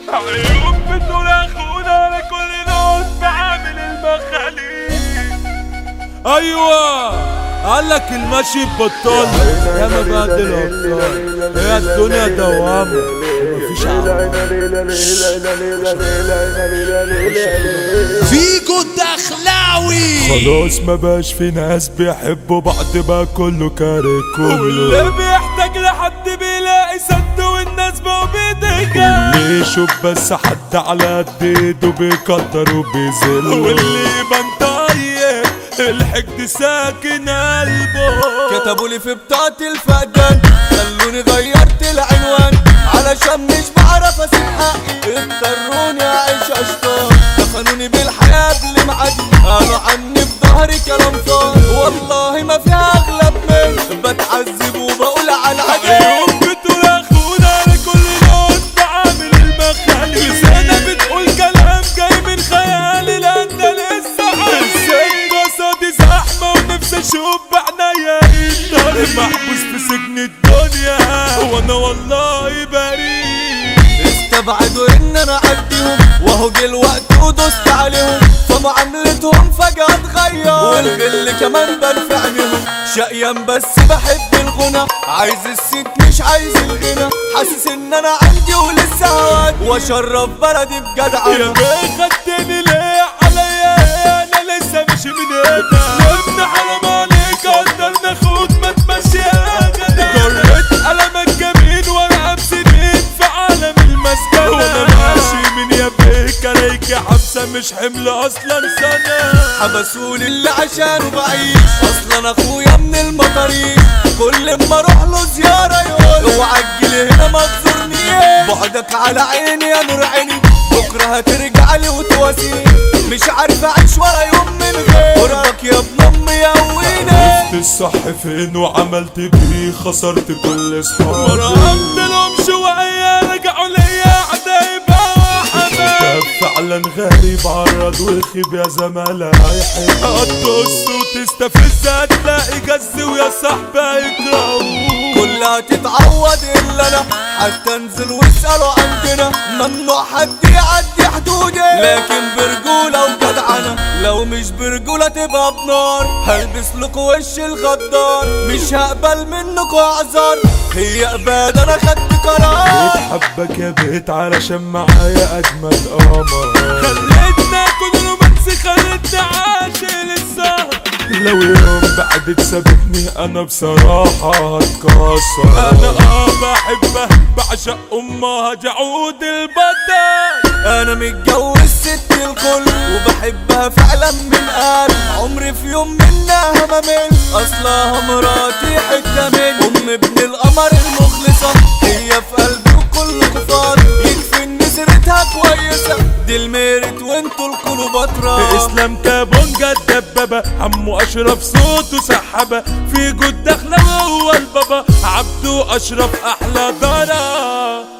عيون بتقول اخونا على كل نوت بعامل المخاليق ايوه قالك المشي ببطال يا ما بعد الابطال هي الدنيا دوامة ومفيش فيجو الدخلاوي خلاص ما بقاش في ناس بيحبوا بعض بقى كله كاره كله واللي بيحتاج لحد بيلاقي سد والناس بقوا بيدقى واللي يشوف بس حد على قد ايده بيقدر وبيذل واللي يبان طيب الحقد ساكن قلبه كتبوا لي في بطاقة الفقدان خلوني غيرت العنوان علشان مش بعرف اسيب حقي اضطروني اعيش اشطار دفنوني بالحياة قبل ميعادي قالوا عني في ظهري كلام فاضي والله ما في اغلب مني بتعذب وبقول على عجب يوم بتقول اخونا على كل لون بعامل المخالي لسانة بتقول كلام جاي من خيالي لان ده لسه السجن قصادي زحمة ونفسي اشوف بعنايا النار محبوس في سجن الدنيا وانا والله بريء استبعدوا ان انا عديهم وهو جه الوقت ودوست عليهم فمعاملتهم فجأة اتغير والغل كمان بان في عينيهم شقيان بس بحب الغنى عايز الست مش عايز الغنى حاسس ان انا عندي ولسه هواد واشرف بلدي يا بجدعنة بيه خدتني ليه عليا انا لسه مش من هنا وابن حرام عليك قدرنا اخوك ما تمشي يا جدع جريت قلمك جميل وانا سنين في عالم المسكنة وانا ماشي من يا بيه كلايك حبسة مش حمل اصلا سنة حبسولي اللي عشانه بعيش اصلا اخويا من المطاريش كل ما اروح له زياره يقول اوعى تجيلي هنا ما تزورنيش بعدك على عيني يا نور عيني بكره هترجع لي وتواسيني مش عارف اعيش ولا يوم من غير قربك يا ابن امي يقويني شفت الصح فين وعملت بيه خسرت كل صحابي مرقمت لهم شوية رجعوا ليا عدايبة وحبايب فعلا غريب عرض وخيب يا زمالة هيحب هتقص وتستفز هتلاقي جز ويا صاحبي يكرهوك كلها تتعود الا انا حتى انزل واسالوا عندنا ممنوع حد يعدي حدودي لكن برجوله وجدعنه لو مش برجوله تبقى بنار هلبس لكوا وش الغدار مش هقبل منكوا اعذار هي اباد انا خدت قرار بتحبك يا بيت علشان معايا اجمل قمر خليتنا كل رومانسي خليتنا عاشق للسهر لو يوم بعد تسابقني انا بصراحة هتكسر انا اه بحبها بعشق امها جعود البطل انا متجوز ست الكل وبحبها فعلا من قلب عمري في يوم منها ما مل اصلها مراتي حته من ام ابن القمر المخلصه هي في قلبي وكل كفار يكفي ان سيرتها كويسه دي الميرت وانتوا الكليوباترا اسلام كابونجا الدبابة عمو اشرف صوته سحبة في جود داخلة وهو البابا عبده اشرف احلى دارة